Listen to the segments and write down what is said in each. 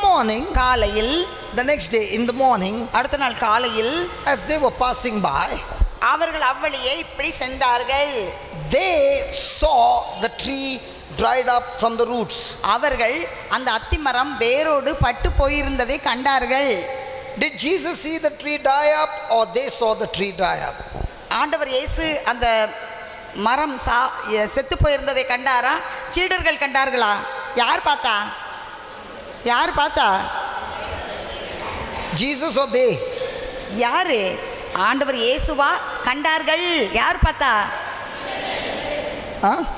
morning, காலையில் the next day in the morning, அடுத்த நாள் காலையில் as they were passing by, அவர்கள் அவ்வழியே இப்படி சென்றார்கள் they saw the tree dried up from the roots. அவர்கள் அந்த அத்திமரம் வேரோடு பட்டு போயிருந்ததை கண்டார்கள் Did Jesus see the tree die up or they saw the tree dry up? ஆண்டவர் இயேசு அந்த மரம் சா செத்து போயிருந்ததை கண்டாரா சீடர்கள் கண்டார்களா யார் பார்த்தா யார் பார்த்தா Jesus or they? யாரு ஆண்டவர் இயேசுவா கண்டார்கள் யார் பார்த்தா Huh?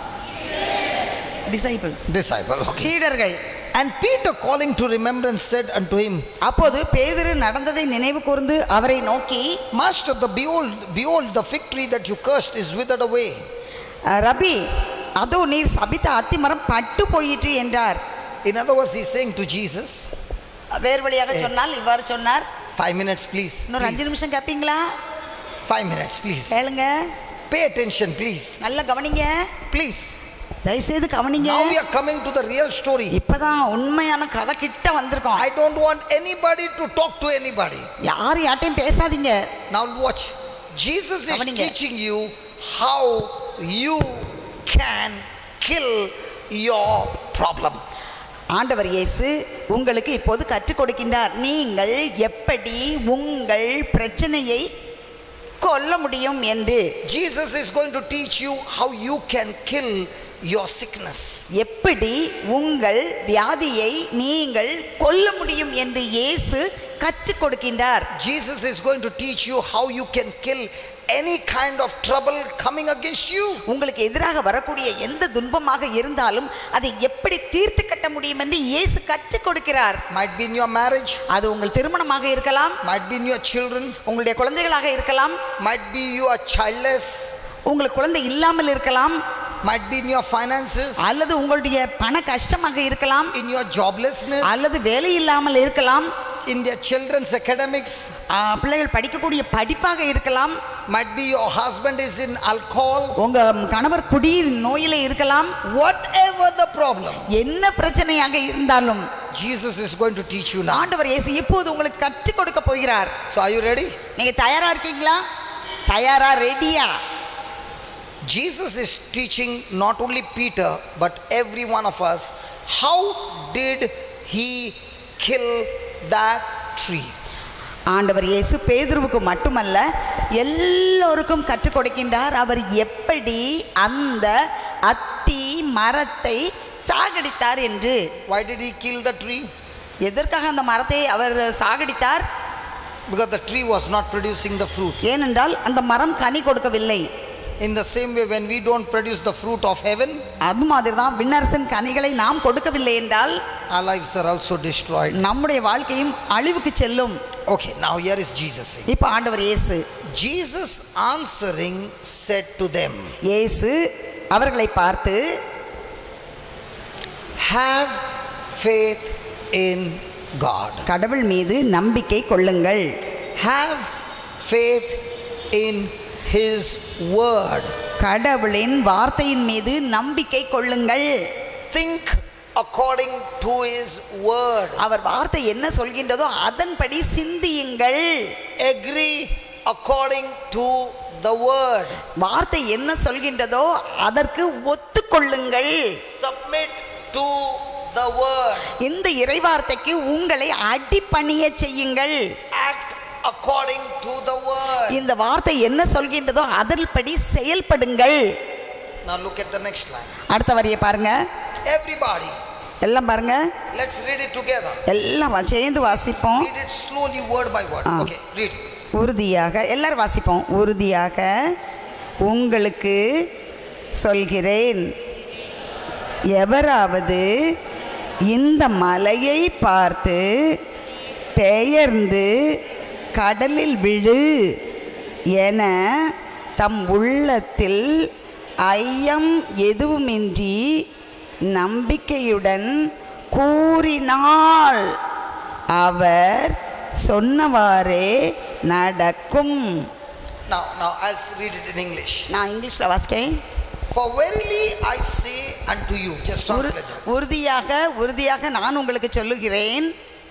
Disciples Disciple. Okay. சீடர்கள் And Peter, calling to remembrance, said unto him, அப்போது பேதுரு நடந்ததை நினைவு கூர்ந்து அவரை நோக்கி Master, the behold, behold, the fig tree that you cursed is withered away. "அஹ், ரபி அதோ நீர் சபித்த அத்திமரம் பட்டு போயிற்று என்றார் In other words, he's saying to Jesus, வேறு வழியாக சொன்னால் இவ்வாறு சொன்னார் Five minutes, please. இன்னொரு அஞ்சு please. நிமிஷம் கேட்பீங்களா Five minutes, please. கேளுங்க Pay attention, please. நல்லா கவனிங்க Please. தயவுசெய்து கவனிங்க Now we are coming to the real story. இப்பதான் உண்மையான கதை கிட்ட வந்திருக்கோம் I don't want anybody to talk to anybody. யாரும் யார்ட்டையும் பேசாதீங்க Now watch. Jesus is கவனிங்க. teaching you how you can kill your problem. ஆண்டவர் இயேசு உங்களுக்கு இப்போது கற்றுக் கொடுக்கின்றார் நீங்கள் எப்படி உங்கள் பிரச்சனையை கொல்ல முடியும் என்று Jesus is going to teach you how you can kill your sickness. எப்படி உங்கள் வியாதியை நீங்கள் கொல்ல முடியும் என்று இயேசு கற்றுக் கொடுக்கின்றார் Jesus is going to teach you how you can kill any kind of trouble coming against you. உங்களுக்கு எதிராக வரக்கூடிய எந்த துன்பமாக இருந்தாலும் அதை எப்படி தீர்த்து கட்ட முடியும் என்று இயேசு கற்றுக் கொடுக்கிறார் Might be in your marriage, அது உங்கள் திருமணமாக இருக்கலாம் might be in your children, உங்களுடைய குழந்தைகளாக இருக்கலாம் might be you are childless, உங்களுக்கு குழந்தை இல்லாமல் இருக்கலாம் might be in your finances, அல்லது உங்களுடைய பண கஷ்டமாக இருக்கலாம் in your joblessness, அல்லது வேலை இல்லாமல் இருக்கலாம் in their children's academics, ஆ, பிள்ளைகள் படிக்கக்கூடிய படிப்பாக இருக்கலாம் might be your husband is in alcohol, உங்க கணவர் குடியிர் நோயில இருக்கலாம் whatever the problem, என்ன பிரச்சனையாக இருந்தாலும் Jesus is going to teach you now. ஆண்டவர் இயேசு இப்போது உங்களுக்கு கற்றுக் கொடுக்க போகிறார் So, are you ready? நீங்க தயாரா இருக்கீங்களா தயாரா ரெடியா Jesus is teaching not only Peter but every one of us how did he kill that tree. ஆண்டவர் இயேசு பேதுருவுக்கு மட்டுமல்ல எல்லோருக்கும் கற்றுக் கொடுக்கின்றார் அவர் எப்படி அந்த அத்தி மரத்தை சாகடித்தார் என்று Why did he kill the tree? எதற்காக அந்த மரத்தை அவர் சாகடித்தார் Because the tree was not producing the fruit. ஏனென்றால் அந்த மரம் கனி கொடுக்கவில்லை In the same way, when we don't produce the fruit of heaven, அது மாதிரி தான் விண்ணரசன் கனிகளை நாம் கொடுக்கவில்லை என்றால் our lives are also destroyed. நம்முடைய வாழ்க்கையும் அழிவுக்கு செல்லும் Okay, now here is Jesus saying. இப்போ ஆண்டவர் இயேசு Jesus answering said to them, இயேசு அவர்களை பார்த்து Have faith in God. கடவுள் மீது நம்பிக்கை கொள்ளுங்கள் Have faith in His word. கடவுளின் வார்த்தையின் மீது நம்பிக்கை கொள்ளுங்கள் Think according to His word. அவர் வார்த்தை என்ன சொல்கின்றதோ அதன்படி சிந்தியுங்கள் Agree according to the word. வார்த்தை என்ன சொல்கின்றதோ அதற்கு ஒத்துக்கொள்ளுங்கள் Submit to the word. இந்த இறைவார்த்தைக்கு உங்களை அடிபணிய செய்யுங்கள் Act according to the word. இந்த வார்த்தை என்ன சொல்கின்றதோ அதன்படி செயல்படுங்கள் Now look at the next line. அடுத்த வரியை பாருங்க Everybody, எல்லாம் பாருங்க let's read it together. எல்லாம் வா- சேர்ந்து வாசிப்போம் Read it slowly, word by word. Ah. Okay, read. உறுதியாக எல்லாரும் வாசிப்போம் உறுதியாக உங்களுக்கு சொல்கிறேன் எவராவது இந்த மலையை பார்த்து பெயர்ந்து கடலில் விழு என தம் உள்ளத்தில் ஐயம் எதுவுமின்றி நம்பிக்கையுடன் கூறினாள் அவர் சொன்னவாறே நடக்கும் Now, now I'll s- read it in English. நான் இங்கிலீஷில் வாசிக்கேன் For verily I say unto you, just உறு- translate it. உறுதியாக உறுதியாக நான் உங்களுக்கு சொல்லுகிறேன்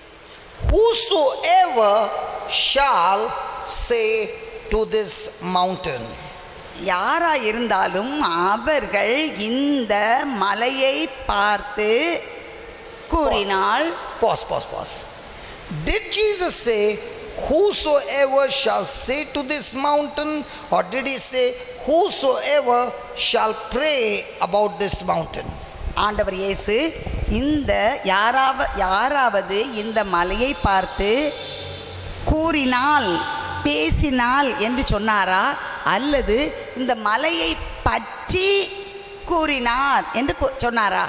Whosoever shall say to this mountain. யாரா இருந்தாலும் அவர்கள் இந்த மலையை பார்த்து கூறினால் Pause, pause, pause. Did Jesus say, Whosoever shall say to this mountain, or did he say, Whosoever shall pray about this mountain? ஆண்டவர் இயேசு இந்த யாராவ யாராவது இந்த மலையை பார்த்து கூறினால் பேசினால் என்று சொன்னாரா அல்லது இந்த மலையை பற்றி கூறினார் என்று கூ- சொன்னாரா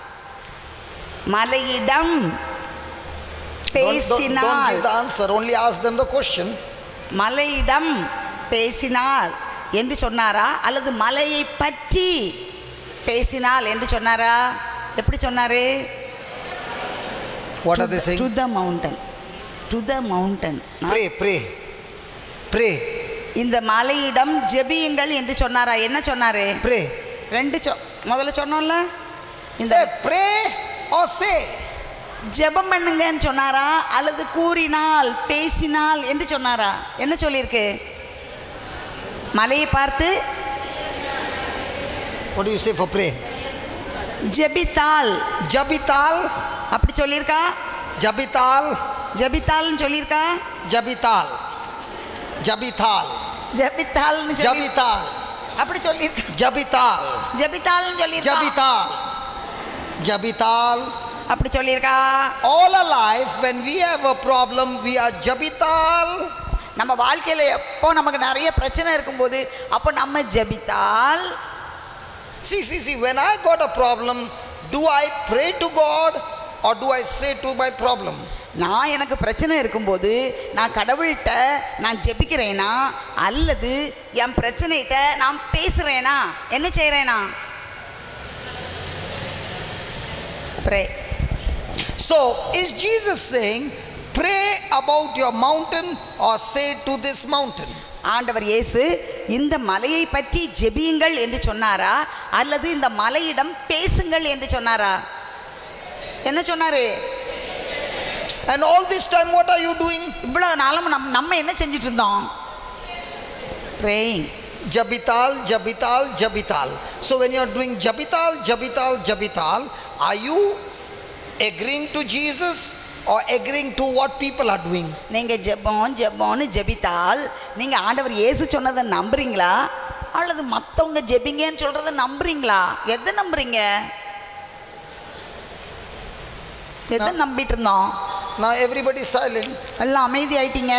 மலையிடம் Don't, don't, don't பேசினால் give the answer, only ask them the question. மலையிடம் பேசினார் என்று சொன்னாரா அல்லது மலையை பற்றி பேசினால் என்று சொன்னாரா எப்படி சொன்னாரு What are they saying? To the mountain to the mountain Pray, pray, pray, இந்த மலையிடம் ஜெபியுங்கள் என்று சொன்னாரா என்ன சொன்னாரு pray. ரெண்டு சொ முதல்ல சொன்னோம்ல இந்த Hey, pray or say. ஜெபம் பண்ணுங்கன்னு சொன்னாரா அல்லது கூறினால் பேசினால் என்று சொன்னாரா என்ன சொல்லியிருக்கு மலையை பார்த்து What do you say for pray? ஜெபித்தால் Jabital, அப்படி சொல்லியிருக்கா Jabital, ஜெபித்தால்னு சொல்லியிருக்கா Jabital, Jabital, ஜெபித்தால்னு சொல்லி Jabital, அப்படி சொல்லியிருக்கா Jabital, ஜெபித்தால்னு சொல்லியிருக்கா Jabital, Jabital. அப்படி சொல்லியிருக்கா All our life, when we have a problem, we are Jabital. நம்ம வாழ்க்கையில் எப்போ நமக்கு நிறைய பிரச்சனை இருக்கும்போது அப்போ நம்ம ஜெபித்தால் See, see, see, when I got a problem, do I pray to God or do I say to my problem? நான் எனக்கு பிரச்சனை இருக்கும்போது நான் கடவுள்கிட்ட நான் ஜெபிக்கிறேனா அல்லது என் பிரச்சனைகிட்ட நான் பேசுகிறேனா என்ன செய்கிறேனா pray So, is Jesus saying, pray about your mountain or say to this mountain? ஆண்டவர் இயேசு இந்த மலையை பற்றி ஜெபியுங்கள் என்று சொன்னாரா அல்லது இந்த மலையிடம் பேசுங்கள் என்று சொன்னாரா என்ன சொன்னாரு And all this time, what are you doing? இவ்வளவு நாளும் நம் நம்ம என்ன செஞ்சுட்டு இருந்தோம் praying Jabital, Jabital, Jabital. So, when you are doing Jabital, Jabital, Jabital, are you agreeing to Jesus or agreeing to what people are doing? நீங்க ஜெபம் ஜெபம்னு ஜெபித்தால் நீங்க ஆண்டவர் இயேசு சொன்னதை நம்புறீங்களா அல்லது மற்றவங்க ஜெபிங்கன்னு சொல்றதை நம்புறீங்களா எதை நம்புறீங்க எதை நம்பிட்டு இருந்தோம் Now, everybody is silent. எல்லாம் அமைதி ஆயிட்டீங்க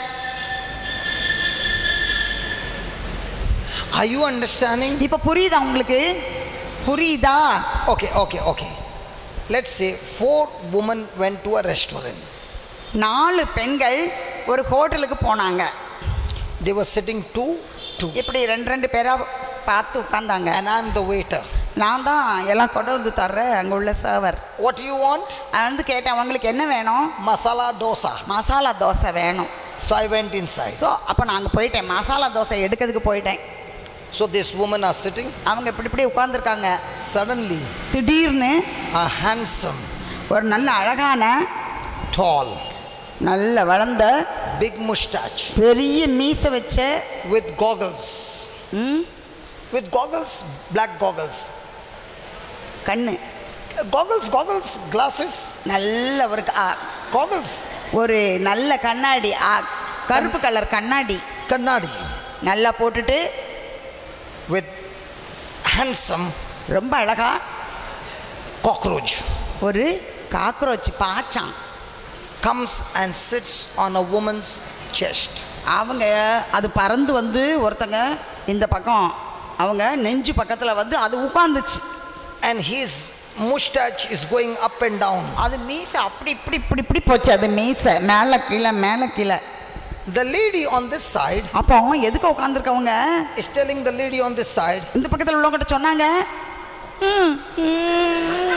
Are you understanding? இப்ப புரியுதா உங்களுக்கு புரியுதா Okay, okay, okay. Let's say four women went to a restaurant. நாலு பெண்கள் ஒரு ஹோட்டலுக்கு போனாங்க They were sitting two, two. இப்படி ரெண்டு ரெண்டு பேரா பார்த்து உட்காந்தாங்க And I'm the waiter. நான் தான் எல்லாம் கொண்டு வந்து தர்றேன் அங்கே உள்ள server What do you want? வந்து கேட்டேன் உங்களுக்கு என்ன வேணும் Masala dosa. மசாலா தோசை வேணும் So I went inside. So அப்போ நான் அங்கே போயிட்டேன் மசாலா தோசை எடுக்கிறதுக்கு போயிட்டேன் So this women are sitting. அவங்க இப்படி இப்படி உட்காந்துருக்காங்க Suddenly, திடீர்னு a handsome, ஒரு நல்ல அழகான tall, நல்ல வளர்ந்த big mustache பெரிய மீசை வச்ச with goggles. ம், With goggles, black goggles. கண்ணு Goggles, goggles, glasses, நல்ல ஒரு க- ஆ, goggles. ஒரு நல்ல கண்ணாடி ஆ, கருப்பு கலர் கண்ணாடி Kannadi. நல்லா போட்டுட்டு With handsome ரொம்ப அழகா cockroach. ஒரு காக்ரோச் பாச்சான் Comes and sits on a woman's chest. அவங்க அது பறந்து வந்து ஒருத்தங்க இந்த பக்கம் அவங்க நெஞ்சு பக்கத்தில் வந்து அது உட்காந்துச்சு And his mustache is going up and down. அது மீசை அப்படி இப்படி இப்படி இப்படி போச்சு அது மீசை மேலே கீழே மேலே கீழே The lady on this side அப்போ எதுக்கு உட்காந்துருக்கவங்க is telling the lady on this side, இந்த பக்கத்தில் உள்ளவங்ககிட்ட சொன்னாங்க "ம், ம்,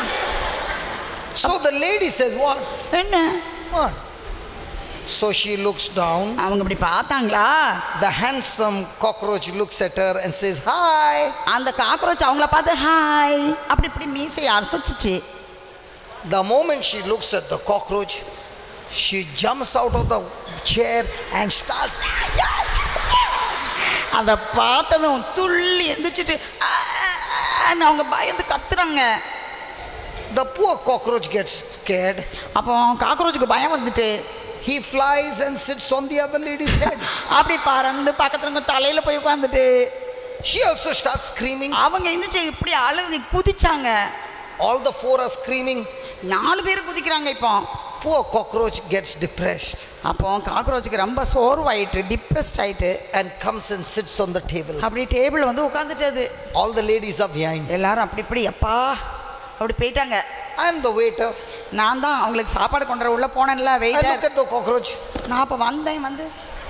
So the lady says, What? என்ன What? So she looks down. அவங்க இப்படி பார்த்தாங்களா The handsome cockroach looks at her and says, Hi. அந்த காக்ரோச் அவங்கள பார்த்து ஹாய் அப்படி இப்படி மீசையை அசைச்சிச்சு The moment she looks at the cockroach, She jumps out of the chair and starts. அதை பார்த்ததும் துள்ளி எந்திரிச்சிட்டு "ஆ, ஆ, ஆன்னு அவங்க பயந்து கத்துறாங்க The poor cockroach gets scared. அப்போ காக்ரோச்சுக்கு பயம் வந்துட்டு He flies and sits on the other lady's head. அப்படி பறந்து பக்கத்துல தலையில போய் உட்காந்துட்டு She also starts screaming. அவங்க என்ன இப்படி அழுது குதிச்சாங்க All the four are screaming. நாலு பேர் குதிக்கிறாங்க இப்போ Poor cockroach gets depressed அப்போ காக்ரோச்சுக்கு ரொம்ப சோர்வாயிட்டு டிப்ரெஸ்ட் ஆயிட்டு and comes and sits on the table. அப்படி டேபிள் வந்து உட்காந்துட்டது All the ladies are behind. எல்லாரும் அப்படி இப்படி அப்பா அப்படி போயிட்டாங்க I am the waiter. நான் தான் அவங்களுக்கு சாப்பாடு கொண்டு வர உள்ள போனேன்ல I waiter look at the cockroach. நான் அப்போ வந்தேன் வந்து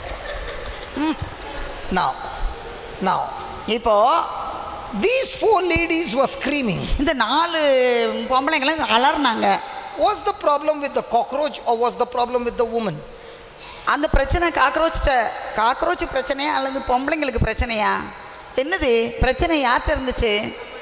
Now, now, இப்போ these four ladies were screaming. இந்த நாலு பொம்பளைங்களும் அலர்னாங்க Was the problem with the cockroach or was the problem with the woman? அந்த பிரச்சனை காக்ரோச்சிட்ட காக்ரோச் பிரச்சனையா அல்லது பொம்பளைங்களுக்கு பிரச்சனையா என்னது பிரச்சனை யார்கிட்ட இருந்துச்சு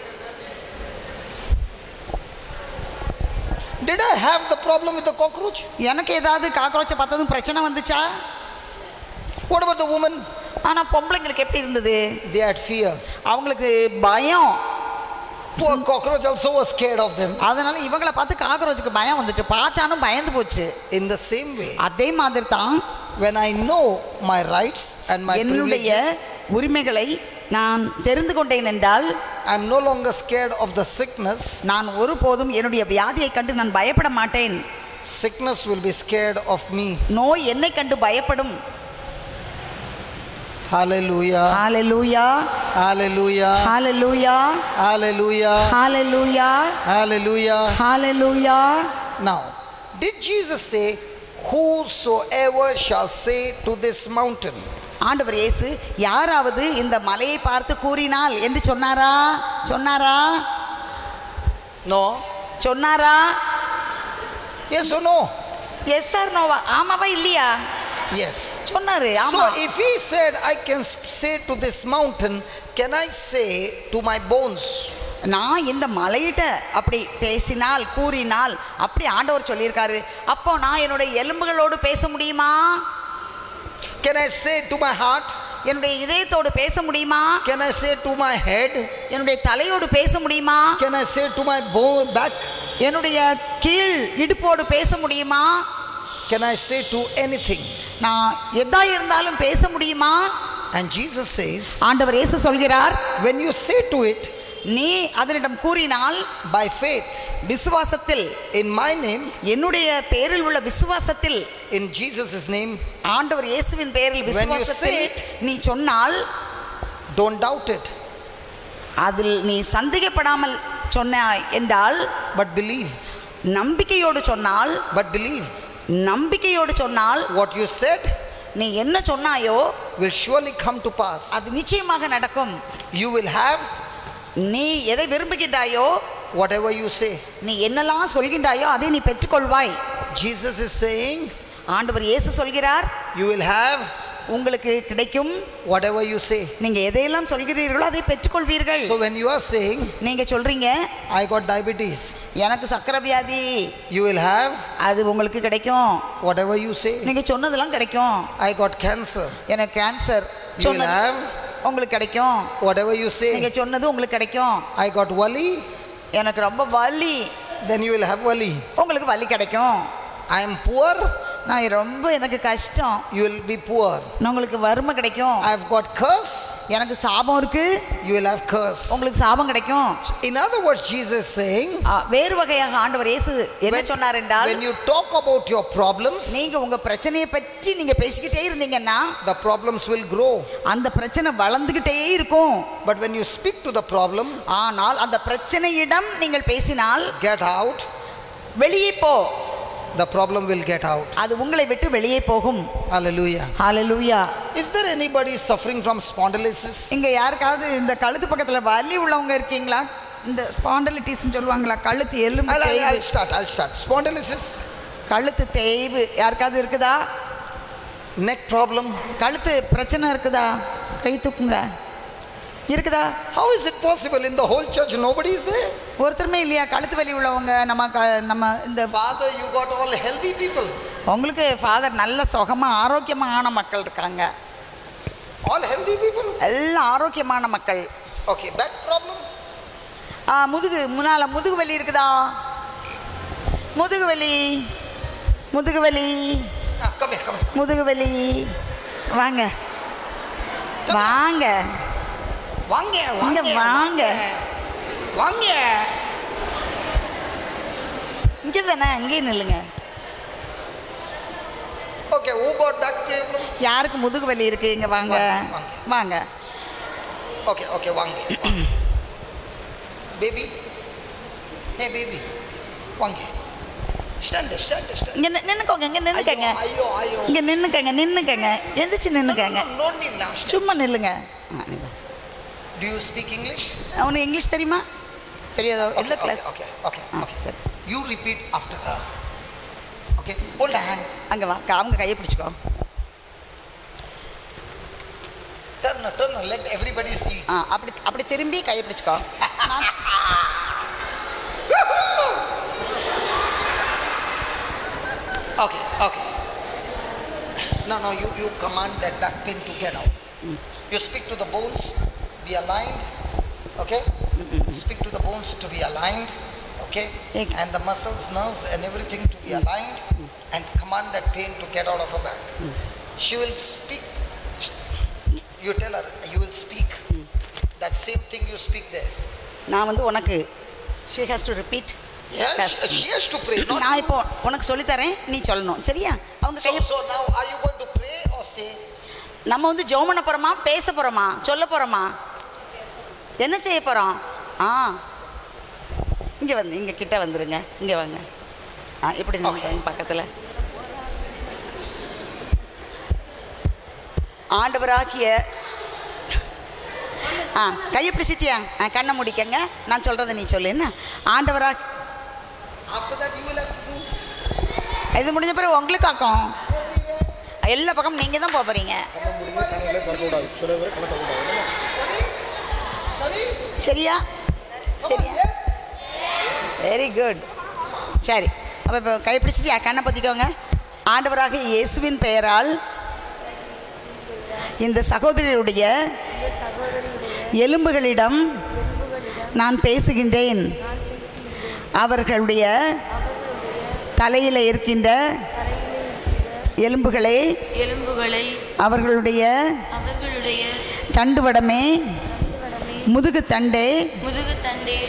Did I have the problem with the cockroach? எனக்கு ஏதாவது காக்ரோச்சை பார்த்ததும் பிரச்சனை வந்துச்சா What about the woman? ஆனால் பொம்பளைங்களுக்கு எப்படி இருந்தது They had fear. அவங்களுக்கு பயம் Poor cockroach also was scared of them. அதனால இவங்கள பார்த்து காக்ரோச்சுக்கு பயம் வந்துட்டு பாச்சானும் பயந்து போச்சு In the same way, அதே மாதிரி தான் when I know my rights and my என்னுடைய privileges, உரிமைகளை நான் தெரிந்து கொண்டேன் என்றால் I'm no longer scared of the sickness. நான் ஒருபோதும் என்னுடைய வியாதியை கண்டு நான் பயப்பட மாட்டேன் Sickness will be scared of me. நோய் என்னை கண்டு பயப்படும் Hallelujah. Hallelujah Hallelujah. Hallelujah Hallelujah. Hallelujah Hallelujah. Hallelujah Now, did Jesus say, Whosoever shall say to this mountain, ஆண்டவர் இயேசு யாராவது இந்த மலையை பார்த்து கூறினால் என்று சொன்னாரா சொன்னாரா No? சொன்னாரா Yes or no? Yes sir நோவா ஆமாவா இல்லையா Yes. சொன்னாரு So ஆமா if he said, I can say to this mountain, can I say to my bones? நான் இந்த மலையிட்ட அப்படி பேசினால் கூறினால் அப்படி ஆண்டவர் சொல்லியிருக்காரு அப்போ நான் என்னுடைய எலும்புகளோடு பேச முடியுமா Can I say to my heart? என்னுடைய இதயத்தோடு பேச முடியுமா Can I say to my head? என்னுடைய தலையோடு பேச முடியுமா Can I say to my bone back? என்னுடைய கீழ் இடுப்போடு பேச முடியுமா Can I say to anything? நான் எதா இருந்தாலும் பேச முடியுமா And Jesus says, ஆண்டவர் இயேசு சொல்கிறார் when you say to it நீ அதனிடம் கூறினால் by faith விசுவாசத்தில் in my name, என்னுடைய பேரில் உள்ள விசுவாசத்தில் in Jesus' name, ஆண்டவர் இயேசுவின் பேரில் When you say விசுவாசத்தில் it, நீ சொன்னால் don't doubt it, அதில் நீ சந்தேகப்படாமல் சொன்னாய் என்றால் but believe. நம்பிக்கையோடு சொன்னால் But believe. நம்பிக்கையோடு சொன்னால் What you said நீ என்ன சொன்னாயோ will surely come to pass. அது நிச்சயமாக நடக்கும் You will have நீ எதை விரும்புகின்றாயோ whatever you say. நீ என்னெல்லாம் சொல்கின்றாயோ அதை நீ பெற்றுக்கொள்வாய் Jesus is saying, ஆண்டவர் இயேசு சொல்கிறார் You will have உங்களுக்கு கிடைக்கும் whatever you say. நீங்க எதையெல்லாம் சொல்கிறீர்களோ அதை பெற்றுக்கொள்வீர்கள் So when you are saying, நீங்க சொல்றீங்க I got diabetes, எனக்கு சக்கரை வியாதி you will have அது உங்களுக்கு கிடைக்கும் whatever you say. நீங்க சொன்னதெல்லாம் கிடைக்கும் I got cancer, எனக்கு கேன்சர் you will சொன்னது have உங்களுக்கு கிடைக்கும் whatever you நீங்க say. சொன்னது உங்களுக்கு கிடைக்கும் I got wali, எனக்கு ரொம்ப வலி then you will have wali. உங்களுக்கு வலி கிடைக்கும் I am poor, நான் ரொம்ப எனக்கு கஷ்டம் you will be poor. நான் உங்களுக்கு வறுமை கிடைக்கும் I've got curse, எனக்கு சாபம் இருக்கு you will have curse. உங்களுக்கு சாபம் கிடைக்கும் In other words, Jesus is saying, ஆ, வேறு வகையாக ஆண்டவர் இயேசு என்ன when, சொன்னார் என்றால் when you talk about your problems, நீங்க உங்க பிரச்சனையை பற்றி நீங்க பேசிக்கிட்டே இருந்தீங்கன்னா the problems will grow. அந்த பிரச்சனை வளர்ந்துகிட்டே இருக்கும் But when you speak to the problem, ஆனால் அந்த பிரச்சனையிடம் நீங்கள் பேசினால் get out, வெளியே போ the problem will get out. அது உங்களை விட்டு வெளியே போகும் Hallelujah. Hallelujah Is there anybody suffering from spondylosis? இங்க யாருக்காவது இந்த கழுத்து பக்கத்துல வலி உள்ளவங்க இருக்கீங்களா இந்த ஸ்பாண்டலிட்டிஸ்னு சொல்லுவாங்களா கழுத்து எலும்பு I'll, I'll, தேய்வு I'll start. I'll start. Spondylosis, கழுத்து தேய்வு யாருக்காவது இருக்குதா neck problem, கழுத்து பிரச்சனை இருக்குதா கை தூக்குங்க இருக்குதா How is it possible in the whole church nobody is there? ஒருத்தருமே இல்லையா கழுத்து வலி உள்ளவங்க நம்ம க- நம்ம இந்த Father, you got all healthy people. உங்களுக்கு ஃபாதர் நல்ல சுகமாக ஆரோக்கியமான மக்கள் இருக்காங்க All healthy people. எல்லாம் ஆரோக்கியமான மக்கள் Okay, back problem. ஆ முதுகு முன்னால் முதுகு வலி இருக்குதா முதுகு வலி முதுகு வலி Ah, come here, come here. முதுகு வலி வாங்க வாங்க வாங்க இங்க வாங்க. வாங்க இங்கே தானே இங்கே நில்லுங்க Okay, who got back problem? யாருக்கு முதுகு வலி இருக்கு இங்கே வாங்க வாங்க, வாங்க. வாங்க Okay, okay, வாங்க baby. Hey, baby. வாங்க Stand, stand, stand. இங்கே நின்னுக்கோங்க இங்கே நின்னுக்கங்க ஐயோ, ஐயோ, ஐயோ. இங்கே நின்னுக்கங்க நின்னுக்கங்க எந்திரிச்சு நின்னுக்கங்க No, no, no, no, stand. சும்மா நில்லுங்க ஆ, நீ வா. Do you speak English? அவனுக்கு இங்கிலீஷ் தெரியுமா தெரியாதோ எந்த Okay, class Okay, okay, ah, okay. சரி You repeat after her. Okay, hold a hand. அங்கே வா க- அவங்க கையை பிடிச்சிக்கோ Turn, turn, let everybody see. ஆ அப்படி அப்படி திரும்பி கையை பிடிச்சிக்கோ நான் Okay, okay. No, no, you, you command that back pain to get out. You speak to the bones, be aligned. Okay? Speak to the bones to be aligned. Okay? Ek- And the muscles, nerves, and everything to be aligned. And command that pain to get out of her back. She will speak. You tell her, you will speak. That same thing you speak there. நான் வந்து உனக்கு she has to repeat Yes, Yes. she has to pray. Not நான் இப்போ உனக்கு சொல்லித்தரேன் நீ சொல்லணும் சரியா அவங்க so, கையை so now, are you going to pray or say? நம்ம வந்து ஜெபம் பண்ண போகிறோமா பேச போகிறோமா சொல்ல போகிறோமா என்ன செய்ய போகிறோம் ஆ இங்கே வந்து இங்கே கிட்ட வந்துருங்க இங்கே வாங்க ஆ இப்படி நின்னுக்கோங்க பக்கத்தில் ஆண்டவராகிய ஆ கையை பிடிச்சிட்டியா ஆ கண்ணை முடிக்கங்க நான் சொல்கிறத நீ சொல்லு என்ன ஆண்டவரா After that, you will have to do. இது முடிஞ்ச பிறகு உங்களுக்கு ஆக்கும் எல்லா பக்கமும் நீங்கள் தான் போக போகிறீங்க சரியா சரியா வெரி குட் சரி அப்போ இப்போ கை பிடிச்சிட்டு கண்ணை பற்றிக்கோங்க ஆண்டவராக இயேசுவின் பெயரால் இந்த சகோதரியுடைய எலும்புகளிடம் நான் பேசுகின்றேன் அவர்களுடைய தலையில் இருக்கின்ற எலும்புகளை எலும்புகளை அவர்களுடைய அவர்களுடைய தண்டுவடமே முதுகு தண்டே முதுகு தண்டே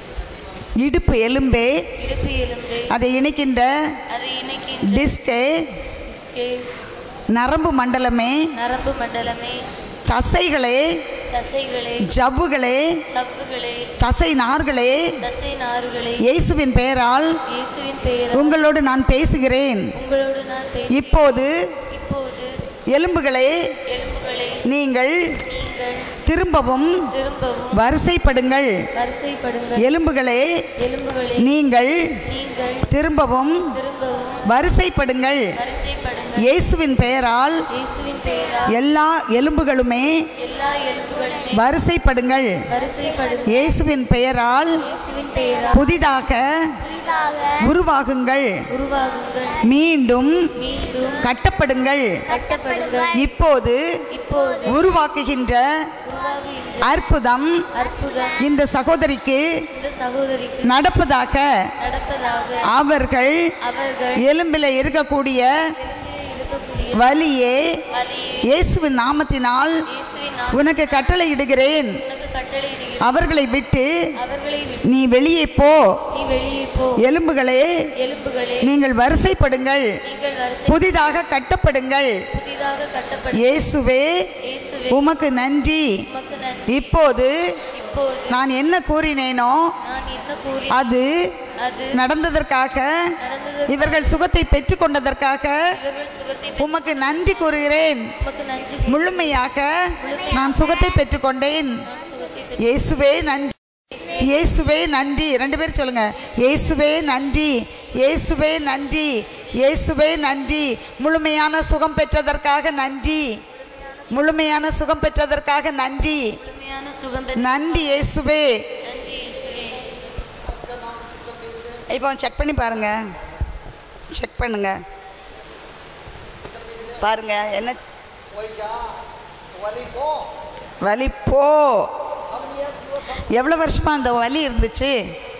இடுப்பு எலும்பே இடுப்பு எலும்பு அதை இணைக்கின்ற அதை இணைக்கின்ற டிஸ்கே டிஸ்கே, நரம்பு மண்டலமே நரம்பு மண்டலமே தசைகளே தசைகளே ஜவ்வுகளே சப்புகளே தசை நார்களே தசை நாறுகளே இயேசுவின் பெயரால் இயேசுவின் பெயரால் உங்களோடு நான் பேசுகிறேன் உங்களோடு நான் பேச இப்போது இப்போது எலும்புகளே எலும்புகளை நீங்கள் நீங்கள் திரும்பவும் திரும்பவும் வரிசைப்படுங்கள் வரிசைப்படுங்கள் எலும்புகளே எலும்புகளை நீங்கள் நீங்கள் திரும்பவும் திரும்பவும் வரிசைப்படுங்கள் வரிசைப்படுங்கள் இயேசுவின் பெயரால் இயேசுவின் பெயரால் எல்லா எலும்புகளுமே எல்லா எலும்புகளுமே வரிசைப்படுங்கள் வரிசைப்படுங்கள் இயேசுவின் பெயரால் இயேசுவின் பெயரால் புதிதாக உருவாகுங்கள் உருவாகுங்கள் மீண்டும் மீண்டும் கட்டப்படுங்கள் கட்டப்படுங்கள் இப்போது இப்போது உருவாக்குகின்ற உருவாகுகின்ற அற்புதம் அற்புதம் இந்த சகோதரிக்கு இந்த சகோதரிக்கு நடப்பதாக நடப்பதாக அவர்கள் அவர்கள் எலும்பில் இருக்கக்கூடிய இருக்கக்கூடிய வலியே வலியை இயேசுவின் நாமத்தினால் இயேசுவின் நாமத்தில் உனக்கு கட்டளையிடுகிறேன் உனக்கு கட்டளையிடுகிறேன் அவர்களை விட்டு அவர்களை விட்டு நீ வெளியே போ நீ வெளியே போ எலும்புகளே எலும்புகளே நீங்கள் வரிசைப்படுங்கள் நீங்கள் வரிசை புதிதாக கட்டப்படுங்கள் புதிதாக கட்டப்பட்ட இயேசுவே இயேசுவே உமக்கு நன்றி உமக்கு நன்றி இப்போது இப்போது நான் என்ன கூறினேனோ நான் என்ன கூறி அது அது நடந்ததற்காக நடந்தது இவர்கள் சுகத்தை பெற்றுக்கொண்டதற்காக இவர்கள் சுகத்தை பெற்று உமக்கு நன்றி கூறுகிறேன் உமக்கு நன்றி முழுமையாக நான் சுகத்தை பெற்றுக்கொண்டேன் சுகத்தை பெற்று இயேசுவே நன்றி இயேசுவே நன்றி ரெண்டு பேரும் சொல்லுங்க இயேசுவே நன்றி இயேசுவே நன்றி இயேசுவே நன்றி முழுமையான சுகம் பெற்றதற்காக நன்றி முழுமையான சுகம் பெற்றதற்காக நன்றி முழுமையான நான் சுகம் பெற்று நன்றி இயேசுவே நன்றி இயேசுவே இப்போ செக் பண்ணி பாருங்க செக் பண்ணுங்க பாருங்க என்ன वैजा वली को வலி போ हम years you are suffering. எவ்வளோ வருஷமா அந்த வலி இருந்துச்சு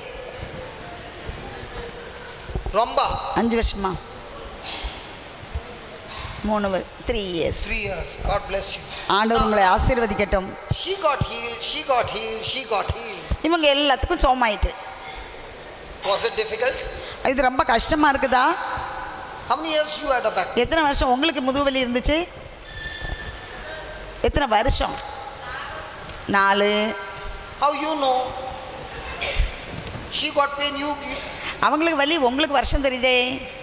Romba, அஞ்சு வருஷமா மூணு three years three years. God bless you. ஆண்டவர் உங்களை ஆசீர்வதிக்கட்டும் She got healed, she got healed, she got healed. இவங்க எல்லாத்துக்கும் சோமாயிட்டு Was it difficult? இது ரொம்ப கஷ்டமா இருக்குதா How many years you had a back? எத்தனை வருஷம் உங்களுக்கு முதுகுவலி இருந்துச்சு எத்தனை வருஷம் நாலு How you know? She got pain, you, you அவங்களுக்கு வலி உங்களுக்கு வருஷம் தெரியுதே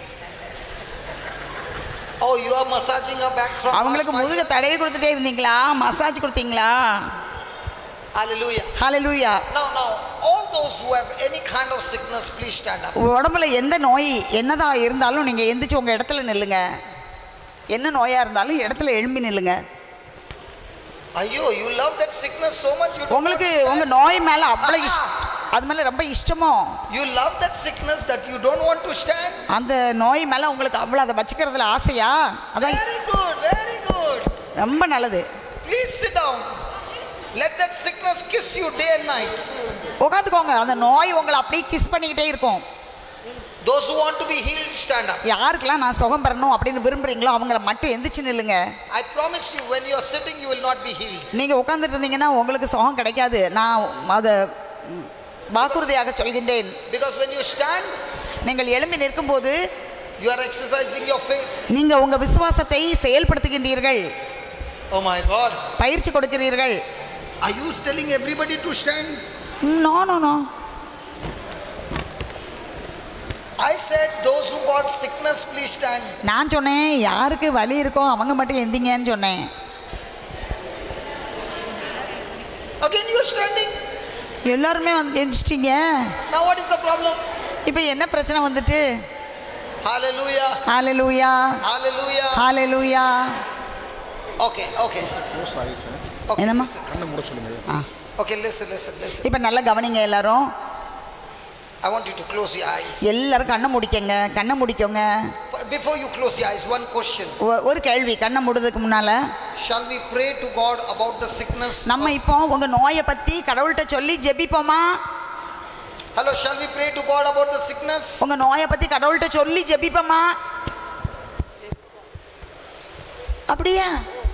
oh you are massaging her back from அவங்களுக்கு last five முதுக years? தடவி கொடுத்துட்டே இருந்தீங்களா மசாஜ் கொடுத்தீங்களா Hallelujah. Hallelujah Now, now, all those who have any kind of sickness, please stand up. உடம்புல எந்த நோய் என்னதான் இருந்தாலும் நீங்கள் எந்திரிச்சு உங்கள் இடத்துல நில்லுங்க என்ன நோயாக இருந்தாலும் இடத்துல எழும்பி நில்லுங்க Ayo, you love that sickness so much. You don't உங்களுக்கு want to உங்கள் stand. நோய் மேலே அவ்வளோ இஷ் அது மேலே ரொம்ப இஷ்டமோ You love that sickness that you don't want to stand. அந்த நோய் மேலே உங்களுக்கு அவ்வளோ அதை வச்சுக்கிறதுல ஆசையா அதான் Very good, very good. ரொம்ப நல்லது Please sit down. Let that sickness kiss you day and night. உட்காந்துக்கோங்க அந்த நோய் உங்களை அப்படியே கிஸ் பண்ணிக்கிட்டே இருக்கும் Those who want to be healed, stand up. யாருக்கெல்லாம் நான் சுகம் பெறணும் அப்படின்னு விரும்புறீங்களோ அவங்கள மட்டும் எந்திரிச்சு நில்லுங்க I promise you, when you are sitting, you will not be healed. நீங்கள் உட்காந்துட்டு இருந்தீங்கன்னா உங்களுக்கு சுகம் கிடைக்காது நான் அதை ம், வாக்குறுதியாக சொல்கின்றேன் Because when you stand, நீங்கள் எழும்பி நிற்கும்போது you are exercising your faith. நீங்கள் உங்கள் விசுவாசத்தை செயல்படுத்துகின்றீர்கள் Oh my God. பயிற்சி கொடுக்கிறீர்கள் Are you telling everybody to stand? No no no I said, those who got sickness, please stand. நான் சொன்னேன் யாருக்கு வலி இருக்கோ அவங்க மட்டும் எந்திங்கன்னு சொன்னேன் Again, you are standing. எல்லாருமே வந்து எந்திச்சிட்டீங்க Now, what is the problem? இப்போ என்ன பிரச்சனை வந்துட்டு Hallelujah. ஹalleluya Hallelujah. ஹalleluya Okay, okay. Okay, என்னம்மா? listen. ஆ Okay, listen, listen, listen. இப்போ நல்லா கவனிங்க எல்லாரும் I want you to close your eyes. எல்லாரும் கண்ணை முடிக்கங்க கண்ணை முடிக்கோங்க Before you close your eyes, one question. ஒ- ஒரு கேள்வி கண்ணை மூடுறதுக்கு முன்னால Shall we pray to God about the sickness? நம்ம இப்போ உங்க நோயை பத்தி கடவுள்கிட்ட சொல்லி ஜெபிப்போமா Hello, shall we pray to God about the sickness? உங்க நோயை பத்தி கடவுள்கிட்ட சொல்லி ஜெபிப்போமா அப்படியா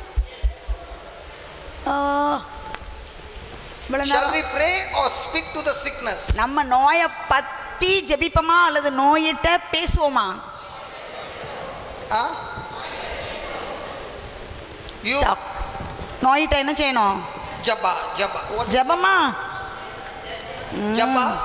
ஓ இவ்வளவு Shall நேரம். we pray or speak to the sickness? நம்ம நோயை பத்தி ஜெபிப்போமா அல்லது நோயிட்ட பேசுவோமா Huh? You talk. நோயிட்ட என்ன செய்யணும் Jabba, Jabba. What? ஜெபமா Jabba?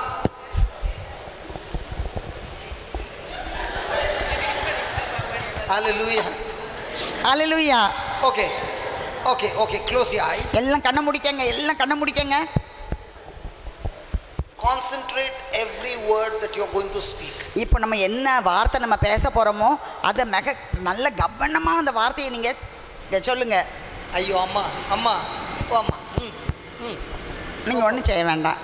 Hallelujah. Hallelujah Okay. Okay, okay. Close your eyes. எல்லாம் கண்ணை முடிக்கங்க எல்லாம் கண்ணை முடிக்கங்க Concentrate every word that you're going to speak. இப்போ நம்ம என்ன வார்த்தை நம்ம பேச போகிறோமோ அதை மிக நல்ல கவனமாக அந்த வார்த்தையை நீங்கள் சொல்லுங்க ஐயோ அம்மா அம்மா ஓ அம்மா ம் ம் நீங்கள் ஒன்றும் செய்ய வேண்டாம்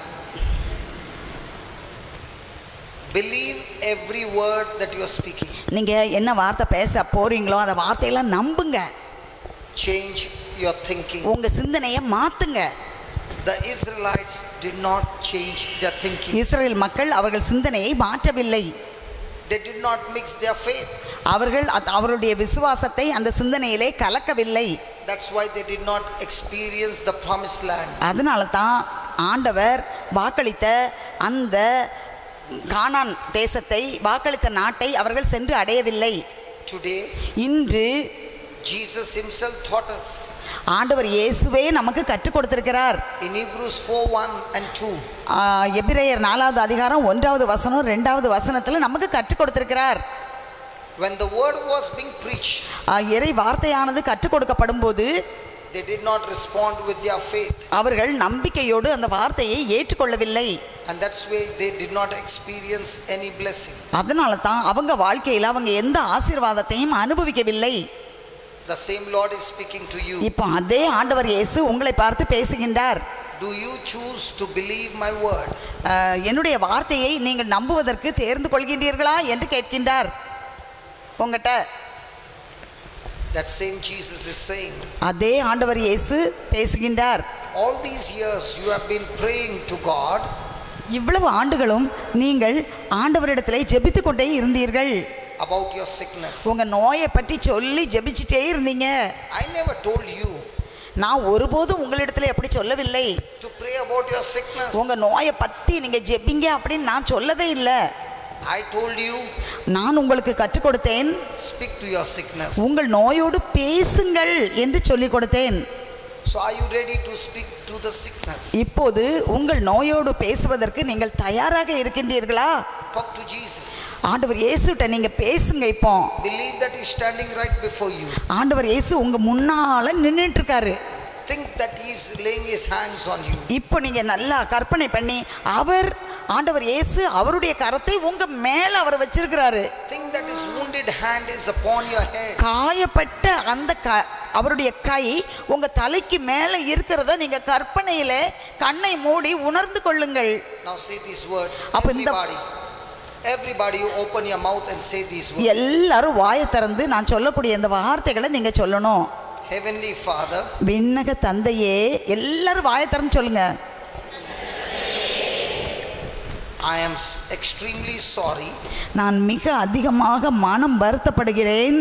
Believe every word that you're speaking. நீங்கள் என்ன வார்த்தை பேச போகிறீங்களோ அந்த வார்த்தையெல்லாம் நம்புங்க Change your thinking. உங்கள் சிந்தனையை மாற்றுங்க The Israelites did not change their thinking. Israel மக்கள் அவர்கள் சிந்தனையை மாற்றவில்லை They did not mix their faith. அவர்கள் அத்- அவருடைய விசுவாசத்தை அந்த சிந்தனையிலே கலக்கவில்லை That's why they did not experience the promised land. அதனால தான் ஆண்டவர் வாக்களித்த அந்த கானான் தேசத்தை வாக்களித்த நாட்டை அவர்கள் சென்று அடையவில்லை Today, இன்று Jesus Himself taught us ஆண்டவர் இயேசுவே நமக்கு கற்றுக் கொடுத்திருக்கிறார் in Hebrews 4 1 and 2. ஆ, எபிரேயர் நாலாவது அதிகாரம் ஒன்றாவது வசனம் ரெண்டாவது வசனத்தில் நமக்கு கற்றுக் கொடுத்திருக்கிறார் When the word was being preached, ஆ, இறை வார்த்தையானது கற்றுக் கொடுக்கப்படும் போது they did not respond with their faith. அவர்கள் நம்பிக்கையோடு அந்த வார்த்தையை ஏற்றுக்கொள்ளவில்லை And that's why they did not experience any blessing. அதனால தான் அவங்க வாழ்க்கையில் அவங்க எந்த ஆசீர்வாதத்தையும் அனுபவிக்கவில்லை The same Lord is speaking to you. இப்போ அதே ஆண்டவர் இயேசு உங்களை பார்த்து பேசுகின்றார் do you choose to believe my word? அஹ், என்னுடைய வார்த்தையை நீங்கள் நம்புவதற்கு தேர்ந்து கொள்கின்றீர்களா என்று கேட்கின்றார் உங்ககிட்ட That same Jesus is saying, அதே ஆண்டவர் இயேசு பேசுகின்றார் All these years you have been praying to God, இவ்வளவு ஆண்டுகளும் நீங்கள் ஆண்டவரிடத்திலே ஜெபித்து கொண்டே இருந்தீர்கள் about your sickness. உங்க நோயை பற்றி சொல்லி ஜெபிச்சுட்டே இருந்தீங்க I never told you நான் ஒருபோதும் உங்களிடத்துல எப்படி சொல்லவில்லை to pray about your sickness. உங்க நோயை பத்தி நீங்க ஜெபிங்க அப்படின்னு நான் சொல்லவே இல்லை I told you, நான் உங்களுக்கு கற்றுக் கொடுத்தேன் speak to your sickness. உங்கள் நோயோடு பேசுங்கள் என்று சொல்லிக் கொடுத்தேன் So, are you ready to speak to the sickness? இப்போது உங்கள் நோயோடு பேசுவதற்கு நீங்கள் தயாராக இருக்கின்றீர்களா Talk to Jesus. ஆண்டவர் இயேசுகிட்ட நீங்க பேசுங்க இப்போ Believe that He's standing right before you. ஆண்டவர் இயேசு உங்க முன்னால நின்றுட்டு இருக்காரு Think that He's laying His hands on you. இப்போ நீங்க நல்லா கற்பனை பண்ணி அவர் ஆண்டவர் இயேசு அவருடைய கரத்தை உங்க மேல அவர் வச்சிருக்கிறாரு Think that His wounded hand is upon your head. காயப்பட்ட அந்த க அவருடைய கை உங்க தலைக்கு மேல இருக்கிறத நீங்க கற்பனையில கண்ணை மூடி உணர்ந்து கொள்ளுங்கள் Now say these words. அப்ப இந்த- Everybody. Everybody, you open your mouth and say these words. எல்லாரும் வாயை திறந்து நான் சொல்லக்கூடிய இந்த வார்த்தைகளை நீங்க சொல்லணும் Heavenly Father, விண்ணக தந்தையே எல்லாரும் வாயை திறந்து சொல்லுங்க I am s- extremely sorry நான் மிக அதிகமாக மனம் வருத்தப்படுகிறேன்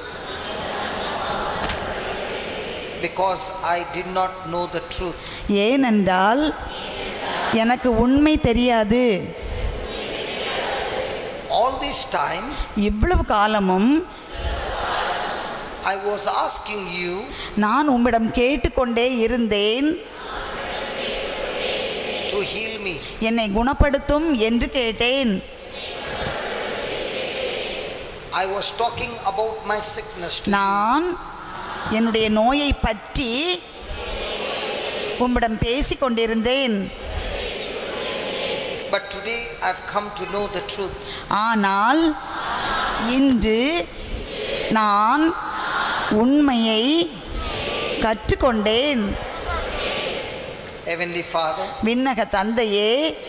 because I did not know the truth. ஏனென்றால் எனக்கு உண்மை தெரியாது All this time, இவ்வளவு காலமும் I was asking you நான் உம்மிடம் கேட்டுக்கொண்டே இருந்தேன் to heal me. என்னை குணப்படுத்தும் என்று கேட்டேன் I was talking about my sickness to you. நான் என்னுடைய நோயை பற்றி உம்மிடம் பேசிக் கொண்டிருந்தேன் But today I've come to know the truth. ஆனால் இன்று நான் உண்மையை கற்றுக்கொண்டேன் Heavenly Father, விண்ணக தந்தையே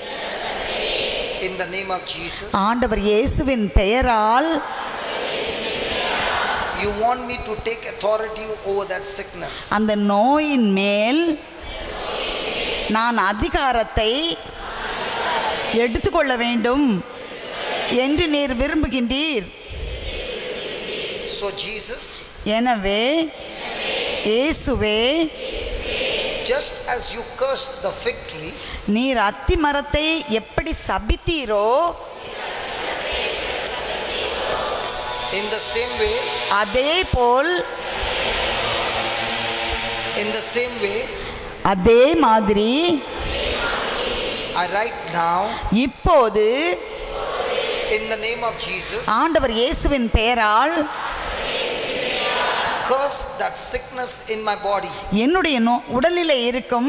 in the name of Jesus, ஆண்டவர் இயேசுவின் பெயரால் you want me to take authority over that sickness. அந்த நோயின் மேல் நான் அதிகாரத்தை எடுத்துக்கொள்ள வேண்டும் என்று நீர் விரும்புகின்றீர் So, Jesus, எனவே இயேசுவே just as you cursed the fig tree, நீர் அத்தி மரத்தை எப்படி சபித்தீரோ in the same way, அதே போல் in the same way, அதே மாதிரி I write now இப்போது in the name of Jesus, ஆண்டவர் இயேசுவின் பெயரால் curse that sickness in my body. என்னுடைய நோ உடலில் இருக்கும்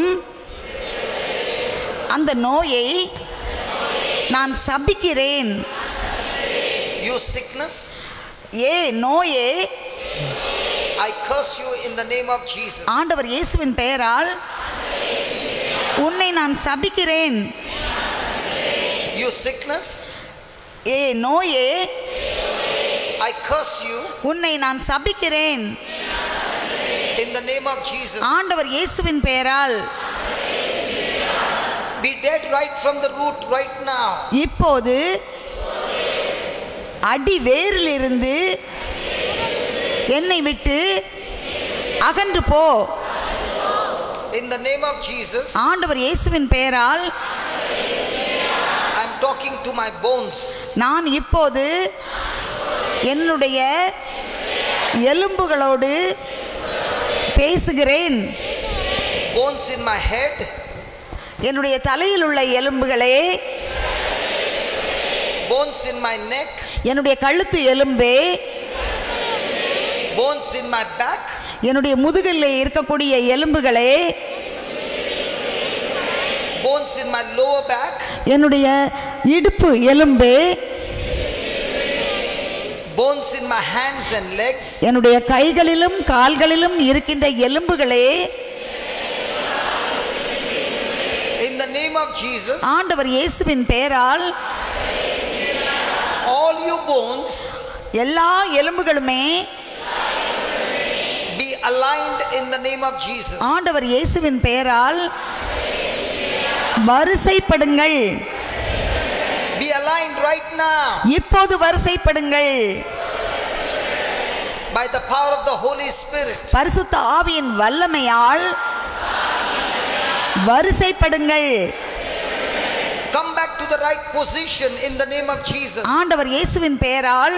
அந்த நோயை நான் சபிக்கிறேன் You sickness, ஏ நோயே I curse you in the name of Jesus. ஆண்டவர் இயேசுவின் பெயரால் உன்னை நான் சபிக்கிறேன் You sickness, ஏ நோயே I curse you உன்னை நான் சபிக்கிறேன் in the name of Jesus. ஆண்டவர் இயேசுவின் பெயரால் Be dead right from the root right now. இப்போது அடி வேரிலிருந்து என்னை விட்டு அகன்று போ In the name of Jesus, ஆண்டவர் இயேசுவின் பெயரால் I'm talking to my bones. நான் இப்போது என்னுடைய எலும்புகளோடு பேசுகிறேன் Bones in my head, என்னுடைய தலையில் உள்ள எலும்புகளே bones in my neck, என்னுடைய கழுத்து எலும்பே bones in my back, என்னுடைய முதுகில் இருக்கக்கூடிய எலும்புகளே bones in my lower back, என்னுடைய இடுப்பு எலும்பே bones in my hands and legs, என்னுடைய கைகளிலும் கால்களிலும் இருக்கின்ற எலும்புகளே In the name of Jesus, ஆண்டவர் இயேசுவின் பெயரால் all you bones எல்லா எலும்புகளுமே be aligned in the name of Jesus. ஆண்டவர் இயேசுவின் பெயரால் வரிசைப்படுங்கள் Be aligned right now இப்போது வரிசைப்படுங்கள் by the power of the Holy Spirit. பரிசுத்த ஆவியின் வல்லமையால் வரிசைப்படுங்கள் Come back to the right position in the name of Jesus. ஆண்டவர் இயேசுவின் பெயரால்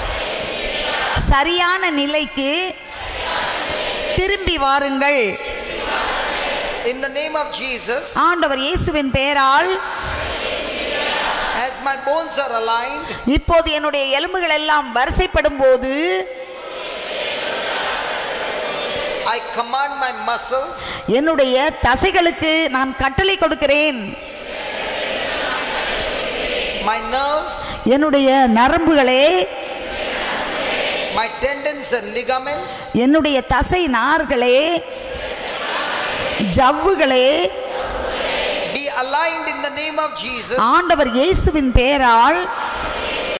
சரியான நிலைக்கு திரும்பி வாருங்கள் In the name of Jesus, ஆண்டவர் இயேசுவின் பெயரால் as my bones are aligned, இப்போது என்னுடைய எலும்புகள் எல்லாம் வரிசைப்படும் போது I command my muscles என்னுடைய தசைகளுக்கு நான் கட்டளை கொடுக்கிறேன் my nerves, என்னுடைய நரம்புகளே my tendons and ligaments என்னுடைய தசை நார்களே ஜவ்வுகளே be aligned in the name of Jesus ஆண்டவர் இயேசுவின் பெயரால்